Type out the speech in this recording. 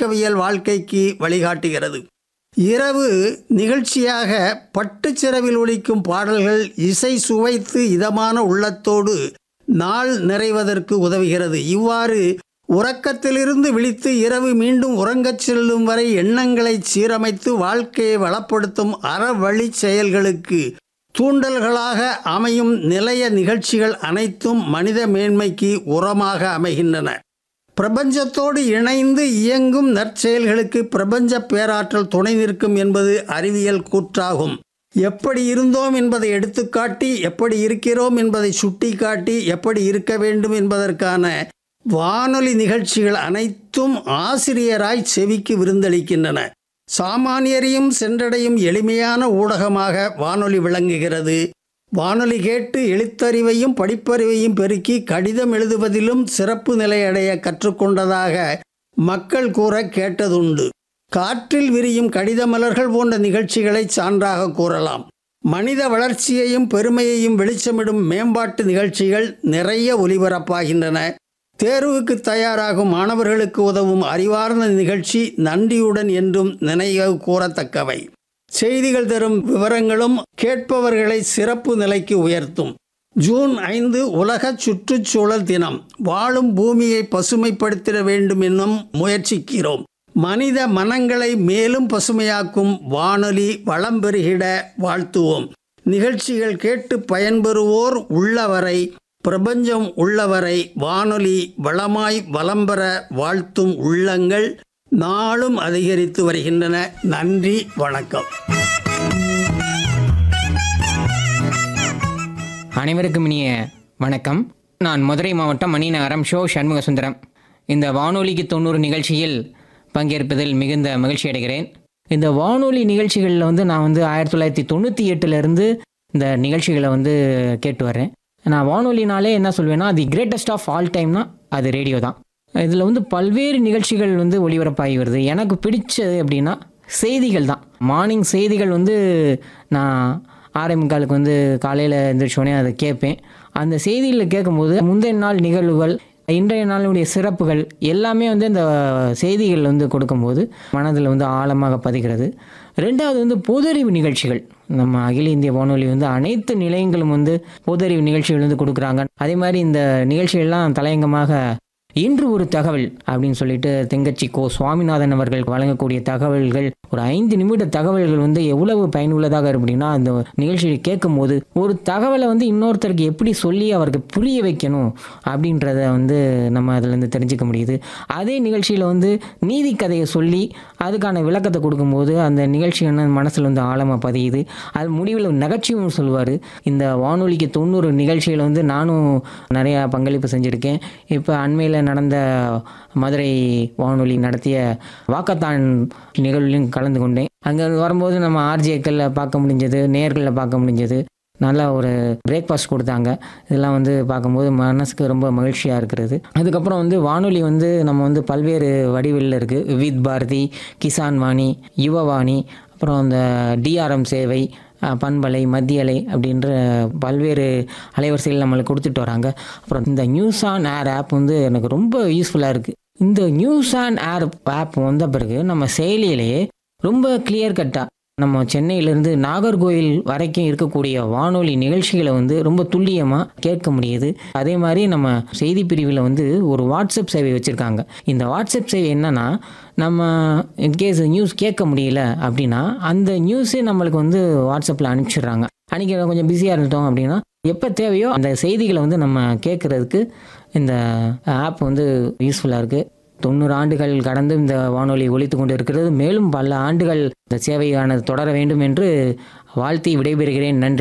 இயக்கவியல் வாழ்க்கைக்கு வழிகாட்டுகிறது இரவு நிகழ்ச்சியாக பட்டுச்சிறவில் ஒலிக்கும் பாடல்கள் இசை சுவைத்து இதமான உள்ளத்தோடு நாள் நிறைவதற்கு உதவுகிறது இவ்வாறு உறக்கத்திலிருந்து விழித்து இரவு மீண்டும் உறங்கச் செல்லும் வரை எண்ணங்களை சீரமைத்து வாழ்க்கையை வளப்படுத்தும் அறவழி செயல்களுக்கு தூண்டல்களாக அமையும் நிலைய நிகழ்ச்சிகள் அனைத்தும் மனித மேன்மைக்கு உரமாக அமைகின்றன பிரபஞ்சத்தோடு இணைந்து இயங்கும் நற்செயல்களுக்கு பிரபஞ்ச பேராற்றல் துணை நிற்கும் என்பது அறிவியல் கூற்றாகும் எப்படி இருந்தோம் என்பதை எடுத்துக்காட்டி எப்படி இருக்கிறோம் என்பதை சுட்டிக்காட்டி எப்படி இருக்க வேண்டும் என்பதற்கான வானொலி நிகழ்ச்சிகள் அனைத்தும் ஆசிரியராய் செவிக்கு விருந்தளிக்கின்றன சாமானியரையும் சென்றடையும் எளிமையான ஊடகமாக வானொலி விளங்குகிறது வானொலி கேட்டு எழுத்தறிவையும் படிப்பறிவையும் பெருக்கி கடிதம் எழுதுவதிலும் சிறப்பு நிலையடைய கற்றுக்கொண்டதாக மக்கள் கூற கேட்டதுண்டு காற்றில் விரியும் கடித மலர்கள் போன்ற நிகழ்ச்சிகளை சான்றாக கூறலாம் மனித வளர்ச்சியையும் பெருமையையும் வெளிச்சமிடும் மேம்பாட்டு நிகழ்ச்சிகள் நிறைய ஒலிபரப்பாகின்றன தேர்வுக்கு தயாராகும் மாணவர்களுக்கு உதவும் அறிவார்ந்த நிகழ்ச்சி நன்றியுடன் என்றும் நினைவு கூறத்தக்கவை செய்திகள் தரும் விவரங்களும் கேட்பவர்களை சிறப்பு நிலைக்கு உயர்த்தும் ஜூன் ஐந்து உலக சுற்றுச்சூழல் தினம் வாழும் பூமியை பசுமைப்படுத்திட வேண்டும் என்னும் முயற்சிக்கிறோம் மனித மனங்களை மேலும் பசுமையாக்கும் வானொலி வளம் பெருகிட வாழ்த்துவோம் நிகழ்ச்சிகள் கேட்டு பயன்பெறுவோர் உள்ளவரை பிரபஞ்சம் உள்ளவரை வானொலி வளமாய் வளம்பெற வாழ்த்தும் உள்ளங்கள் நாளும் அதிகரித்து வருகின்றன நன்றி வணக்கம் அனைவருக்கும் இனிய வணக்கம் நான் மதுரை மாவட்டம் மணிநகரம் ஷோ சண்முக சுந்தரம் இந்த வானொலிக்கு தொண்ணூறு நிகழ்ச்சியில் பங்கேற்பதில் மிகுந்த மகிழ்ச்சி அடைகிறேன் இந்த வானொலி நிகழ்ச்சிகளில் வந்து நான் வந்து ஆயிரத்தி தொள்ளாயிரத்தி தொண்ணூற்றி எட்டுலேருந்து இந்த நிகழ்ச்சிகளை வந்து கேட்டு வரேன் நான் வானொலினாலே என்ன சொல்வேன்னா தி கிரேட்டஸ்ட் ஆஃப் ஆல் டைம்னா அது ரேடியோ தான் இதில் வந்து பல்வேறு நிகழ்ச்சிகள் வந்து ஒளிபரப்பாகி வருது எனக்கு பிடிச்சது அப்படின்னா செய்திகள் தான் மார்னிங் செய்திகள் வந்து நான் ஆறே முக்காலுக்கு வந்து காலையில் எழுந்திரிச்சோடனே அதை கேட்பேன் அந்த செய்திகளை கேட்கும்போது முந்தைய நாள் நிகழ்வுகள் இன்றைய நாளுடைய சிறப்புகள் எல்லாமே வந்து இந்த செய்திகள் வந்து கொடுக்கும்போது மனதில் வந்து ஆழமாக பதிகிறது ரெண்டாவது வந்து பொதறிவு நிகழ்ச்சிகள் நம்ம அகில இந்திய வானொலி வந்து அனைத்து நிலையங்களும் வந்து பொதறிவு நிகழ்ச்சிகள் வந்து கொடுக்குறாங்க அதே மாதிரி இந்த நிகழ்ச்சிகள்லாம் தலையங்கமாக இன்று ஒரு தகவல் அப்படின்னு சொல்லிட்டு தெங்கச்சி கோ சுவாமிநாதன் அவர்கள் வழங்கக்கூடிய தகவல்கள் ஒரு ஐந்து நிமிட தகவல்கள் வந்து எவ்வளவு பயனுள்ளதாக இருக்கு அப்படின்னா அந்த நிகழ்ச்சியை கேட்கும் போது ஒரு தகவலை வந்து இன்னொருத்தருக்கு எப்படி சொல்லி அவருக்கு புரிய வைக்கணும் அப்படின்றத வந்து நம்ம அதுலேருந்து தெரிஞ்சுக்க முடியுது அதே நிகழ்ச்சியில் வந்து நீதி கதையை சொல்லி அதுக்கான விளக்கத்தை கொடுக்கும்போது அந்த நிகழ்ச்சி என்ன மனசில் வந்து ஆழமாக பதியுது அது முடிவில் நகைச்சுவும் சொல்லுவார் இந்த வானொலிக்கு தொண்ணூறு நிகழ்ச்சியில் வந்து நானும் நிறையா பங்களிப்பு செஞ்சுருக்கேன் இப்போ அண்மையில் நடந்த மதுரை வானொலி நடத்திய வாக்கத்தான் நிகழ்விலும் கலந்து கொண்டேன் அங்கே வரும்போது நம்ம ஆர்ஜேக்களில் பார்க்க முடிஞ்சது நேர்களில் பார்க்க முடிஞ்சது நல்லா ஒரு பிரேக்ஃபாஸ்ட் கொடுத்தாங்க இதெல்லாம் வந்து பார்க்கும்போது மனசுக்கு ரொம்ப மகிழ்ச்சியாக இருக்கிறது அதுக்கப்புறம் வந்து வானொலி வந்து நம்ம வந்து பல்வேறு வடிவில் இருக்குது வித் பாரதி கிசான் வாணி யுவவாணி அப்புறம் அந்த டிஆர்எம் சேவை அஹ், பண்பலை மத்தியலை அப்படின்ற பல்வேறு அலைவரிசைகள் நம்மளுக்கு கொடுத்துட்டு வராங்க அப்புறம் இந்த நியூஸ் ஆன் ஏர் ஆப் வந்து எனக்கு ரொம்ப யூஸ்ஃபுல்லாக இருக்குது இந்த நியூஸ் ஆன் ஏர் ஆப் வந்த பிறகு நம்ம செயலியிலேயே ரொம்ப கிளியர் கட்டாக நம்ம சென்னையிலேருந்து நாகர்கோயில் வரைக்கும் இருக்கக்கூடிய வானொலி நிகழ்ச்சிகளை வந்து ரொம்ப துல்லியமாக கேட்க முடியுது அதே மாதிரி நம்ம செய்தி பிரிவில் வந்து ஒரு வாட்ஸ்அப் சேவை வச்சுருக்காங்க இந்த வாட்ஸ்அப் சேவை என்னன்னா நம்ம இன்கேஸ் நியூஸ் கேட்க முடியல அப்படின்னா அந்த நியூஸே நம்மளுக்கு வந்து வாட்ஸ்அப்பில் அனுப்பிச்சிடுறாங்க அன்றைக்கி கொஞ்சம் பிஸியாக இருந்துட்டோம் அப்படின்னா எப்போ தேவையோ அந்த செய்திகளை வந்து நம்ம கேட்குறதுக்கு இந்த ஆப் வந்து யூஸ்ஃபுல்லாக இருக்குது தொண்ணூறு ஆண்டுகள் கடந்து இந்த வானொலி ஒலித்து கொண்டு இருக்கிறது மேலும் பல ஆண்டுகள் இந்த சேவையானது தொடர வேண்டும் என்று வாழ்த்தி விடைபெறுகிறேன் நன்றி